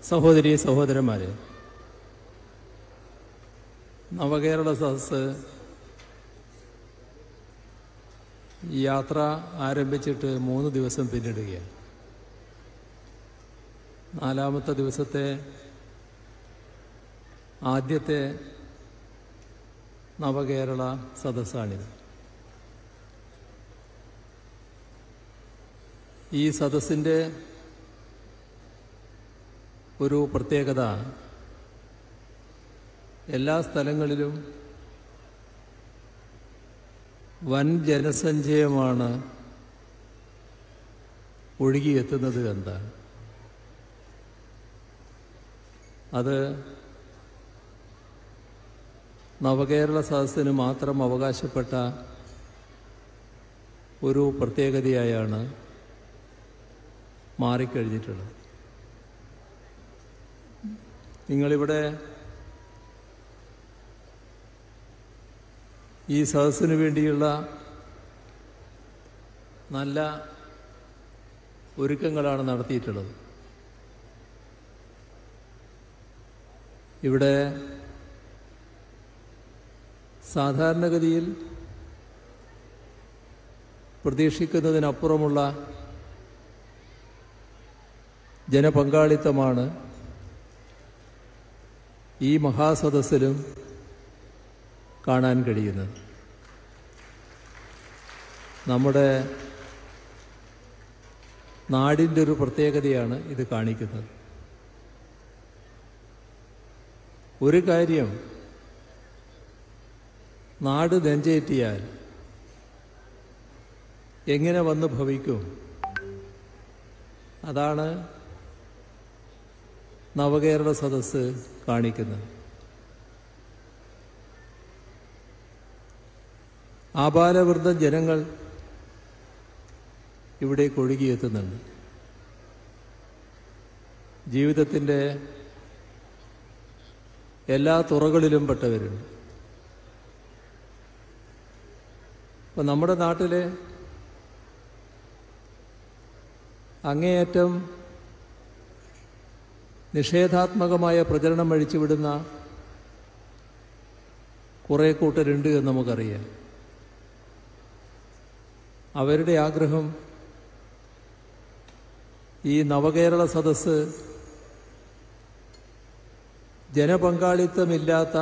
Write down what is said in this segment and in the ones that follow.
സഹോദരി സഹോദരന്മാരെ നവകേരള സദസ് ഈ യാത്ര ആരംഭിച്ചിട്ട് മൂന്ന് ദിവസം പിന്നിടുകയാണ് നാലാമത്തെ ദിവസത്തെ ആദ്യത്തെ നവകേരള സദസ്സാണിത് ഈ സദസ്സിൻ്റെ ഒരു പ്രത്യേകത എല്ലാ സ്ഥലങ്ങളിലും വൻ ജനസഞ്ചയമാണ് ഒഴുകിയെത്തുന്നത് എന്താണ് അത് നവകേരള സദസ്സിന് മാത്രം അവകാശപ്പെട്ട ഒരു പ്രത്യേകതയായാണ് മാറിക്കഴിഞ്ഞിട്ടുള്ളത് നിങ്ങളിവിടെ ഈ സദസ്സിന് വേണ്ടിയുള്ള നല്ല ഒരുക്കങ്ങളാണ് നടത്തിയിട്ടുള്ളത് ഇവിടെ സാധാരണഗതിയിൽ പ്രതീക്ഷിക്കുന്നതിനപ്പുറമുള്ള ജനപങ്കാളിത്തമാണ് ഈ മഹാസദസ്സിലും കാണാൻ കഴിയുന്നത് നമ്മുടെ നാടിൻ്റെ ഒരു പ്രത്യേകതയാണ് ഇത് കാണിക്കുന്നത് ഒരു കാര്യം നാട് നെഞ്ചേറ്റിയാൽ എങ്ങനെ വന്ന് ഭവിക്കും അതാണ് നവകേരള സദസ്സ് കാണിക്കുന്നത് ആപാലവൃദ്ധം ജനങ്ങൾ ഇവിടേക്ക് ഒഴുകിയെത്തുന്നുണ്ട് ജീവിതത്തിൻ്റെ എല്ലാ തുറകളിലും പെട്ടവരുണ്ട് ഇപ്പം നമ്മുടെ നാട്ടിലെ അങ്ങേയറ്റം നിഷേധാത്മകമായ പ്രചരണം അഴിച്ചുവിടുന്ന കുറേ കൂട്ടരുണ്ട് എന്ന് നമുക്കറിയാം അവരുടെ ആഗ്രഹം ഈ നവകേരള സദസ്സ് ജനപങ്കാളിത്തമില്ലാത്ത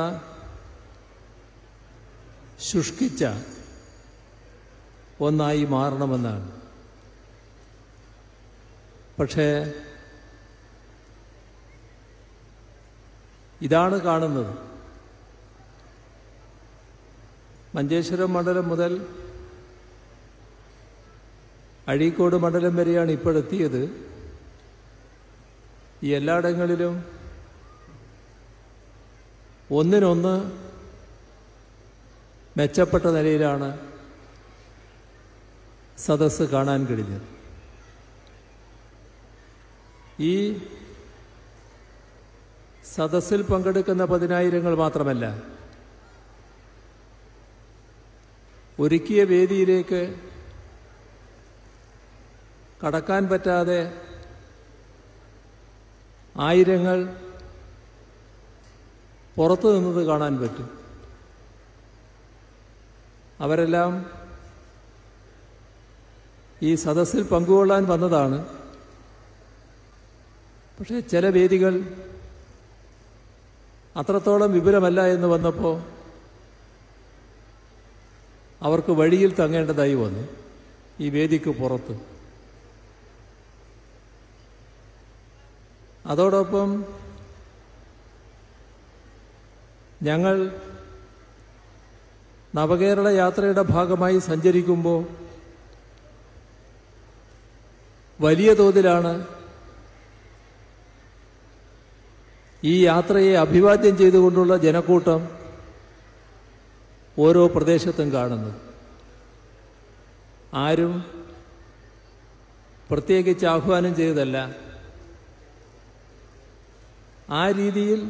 ശുഷ്കിച്ച ഒന്നായി മാറണമെന്നാണ് പക്ഷേ ഇതാണ് കാണുന്നത് മഞ്ചേശ്വരം മണ്ഡലം മുതൽ അഴീക്കോട് മണ്ഡലം വരെയാണ് ഇപ്പോഴെത്തിയത് ഈ എല്ലായിടങ്ങളിലും ഒന്നിനൊന്ന് മെച്ചപ്പെട്ട നിലയിലാണ് സദസ്സ് കാണാൻ കഴിഞ്ഞത് ഈ സദസ്സിൽ പങ്കെടുക്കുന്ന പതിനായിരങ്ങൾ മാത്രമല്ല ഒരുക്കിയ വേദിയിലേക്ക് കടക്കാൻ പറ്റാതെ ആയിരങ്ങൾ പുറത്തു നിന്നത് കാണാൻ പറ്റും അവരെല്ലാം ഈ സദസ്സിൽ പങ്കുകൊള്ളാൻ വന്നതാണ് പക്ഷേ ചില വേദികൾ അത്രത്തോളം വിപുലമല്ല എന്ന് വന്നപ്പോൾ അവർക്ക് വഴിയിൽ തങ്ങേണ്ടതായി വന്നു ഈ വേദിക്ക് പുറത്ത് അതോടൊപ്പം ഞങ്ങൾ നവകേരള യാത്രയുടെ ഭാഗമായി സഞ്ചരിക്കുമ്പോൾ വലിയ തോതിലാണ് ഈ യാത്രയെ അഭിവാദ്യം ചെയ്തുകൊണ്ടുള്ള ജനക്കൂട്ടം ഓരോ പ്രദേശത്തും കാണുന്നത് ആരും പ്രത്യേകിച്ച് ആഹ്വാനം ചെയ്തതല്ല ആ രീതിയിൽ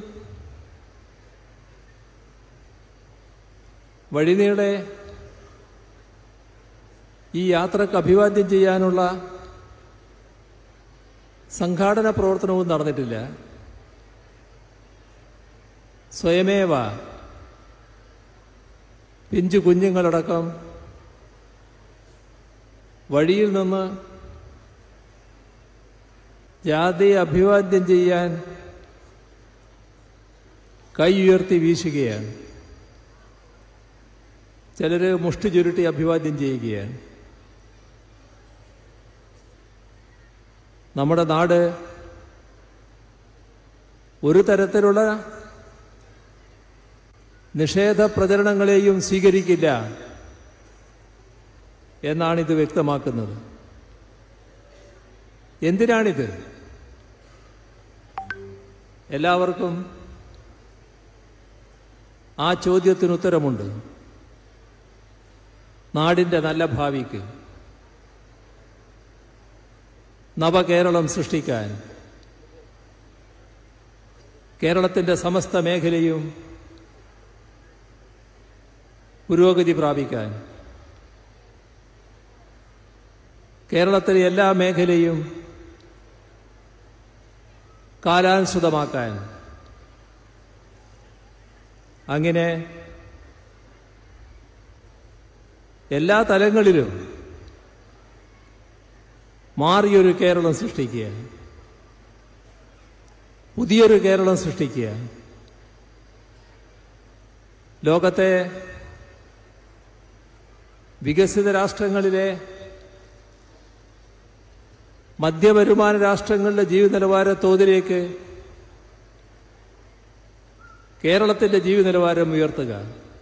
വഴിനീളെ ഈ യാത്രക്ക് അഭിവാദ്യം ചെയ്യാനുള്ള സംഘാടന പ്രവർത്തനവും നടന്നിട്ടില്ല സ്വയമേവ പിഞ്ചു കുഞ്ഞുങ്ങളടക്കം വഴിയിൽ നിന്ന് ജാതിയെ അഭിവാദ്യം ചെയ്യാൻ കൈ ഉയർത്തി വീശുകയാണ് ചിലർ മുഷ്ടി ചുരുട്ടി അഭിവാദ്യം ചെയ്യുകയാണ് നമ്മുടെ നാട് ഒരു തരത്തിലുള്ള നിഷേധ പ്രചരണങ്ങളെയും സ്വീകരിക്കില്ല എന്നാണിത് വ്യക്തമാക്കുന്നത് എന്തിനാണിത് എല്ലാവർക്കും ആ ചോദ്യത്തിന് ഉത്തരമുണ്ട് നാടിൻ്റെ നല്ല ഭാവിക്ക് നവകേരളം സൃഷ്ടിക്കാൻ കേരളത്തിൻ്റെ സമസ്ത മേഖലയും പുരോഗതി പ്രാപിക്കാൻ കേരളത്തിലെ എല്ലാ മേഖലയും കാലാനുസൃതമാക്കാൻ അങ്ങനെ എല്ലാ തലങ്ങളിലും മാറിയൊരു കേരളം സൃഷ്ടിക്കുക പുതിയൊരു കേരളം സൃഷ്ടിക്കുക ലോകത്തെ വികസിത രാഷ്ട്രങ്ങളിലെ മധ്യവരുമാന രാഷ്ട്രങ്ങളുടെ ജീവിത നിലവാര തോതിലേക്ക് കേരളത്തിന്റെ ജീവിത നിലവാരം ഉയർത്തുക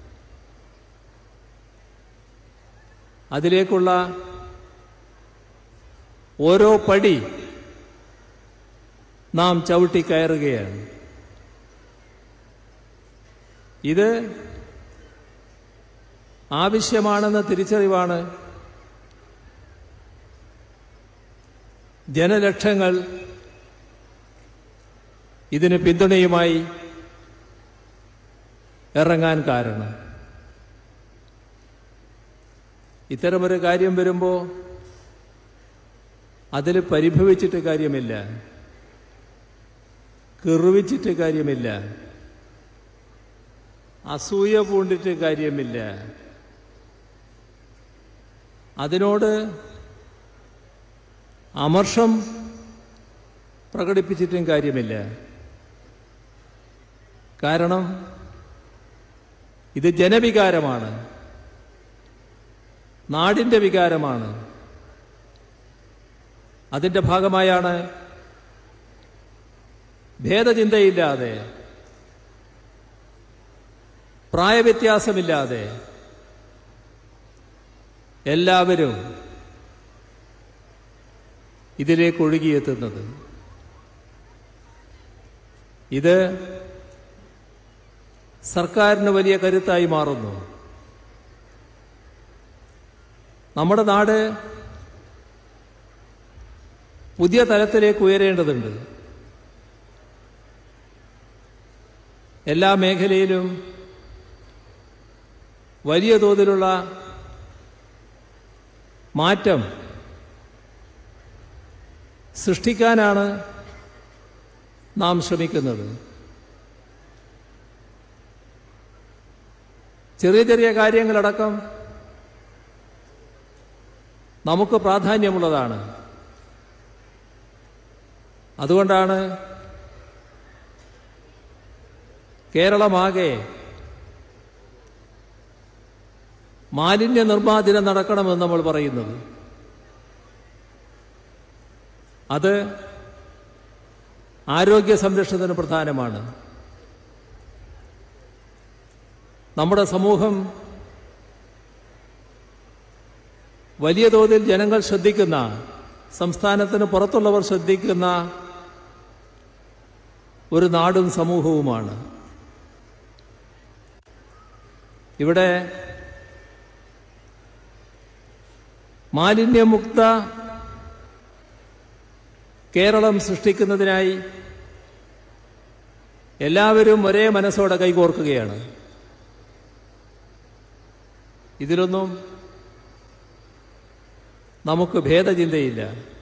അതിലേക്കുള്ള ഓരോ പടി നാം ചവിട്ടി കയറുകയാണ് ഇത് ആവശ്യമാണെന്ന തിരിച്ചറിവാണ് ജനലക്ഷങ്ങൾ ഇതിന് പിന്തുണയുമായി ഇറങ്ങാൻ കാരണം ഇത്തരമൊരു കാര്യം വരുമ്പോൾ അതിൽ പരിഭവിച്ചിട്ട് കാര്യമില്ല കിറുവിച്ചിട്ട് കാര്യമില്ല അസൂയ പൂണ്ടിട്ട് കാര്യമില്ല അതിനോട് അമർഷം പ്രകടിപ്പിച്ചിട്ടും കാര്യമില്ല കാരണം ഇത് ജനവികാരമാണ് നാടിൻ്റെ വികാരമാണ് അതിൻ്റെ ഭാഗമായാണ് ഭേദചിന്തയില്ലാതെ പ്രായവ്യത്യാസമില്ലാതെ എല്ലാവരും ഇതിലേക്ക് ഒഴുകിയെത്തുന്നത് ഇത് സർക്കാരിന് വലിയ കരുത്തായി മാറുന്നു നമ്മുടെ നാട് പുതിയ തലത്തിലേക്ക് ഉയരേണ്ടതുണ്ട് എല്ലാ മേഖലയിലും വലിയ തോതിലുള്ള മാറ്റം സൃഷ്ടിക്കാനാണ് നാം ശ്രമിക്കുന്നത് ചെറിയ ചെറിയ കാര്യങ്ങളടക്കം നമുക്ക് പ്രാധാന്യമുള്ളതാണ് അതുകൊണ്ടാണ് കേരളമാകെ മാലിന്യ നിർമ്മാർജ്ജനം നടക്കണമെന്ന് നമ്മൾ പറയുന്നത് അത് ആരോഗ്യ സംരക്ഷണത്തിന് പ്രധാനമാണ് നമ്മുടെ സമൂഹം വലിയ തോതിൽ ജനങ്ങൾ ശ്രദ്ധിക്കുന്ന സംസ്ഥാനത്തിന് പുറത്തുള്ളവർ ശ്രദ്ധിക്കുന്ന ഒരു നാടും സമൂഹവുമാണ് ഇവിടെ മാലിന്യമുക്ത കേരളം സൃഷ്ടിക്കുന്നതിനായി എല്ലാവരും ഒരേ മനസ്സോടെ കൈകോർക്കുകയാണ് ഇതിലൊന്നും നമുക്ക് ഭേദചിന്തയില്ല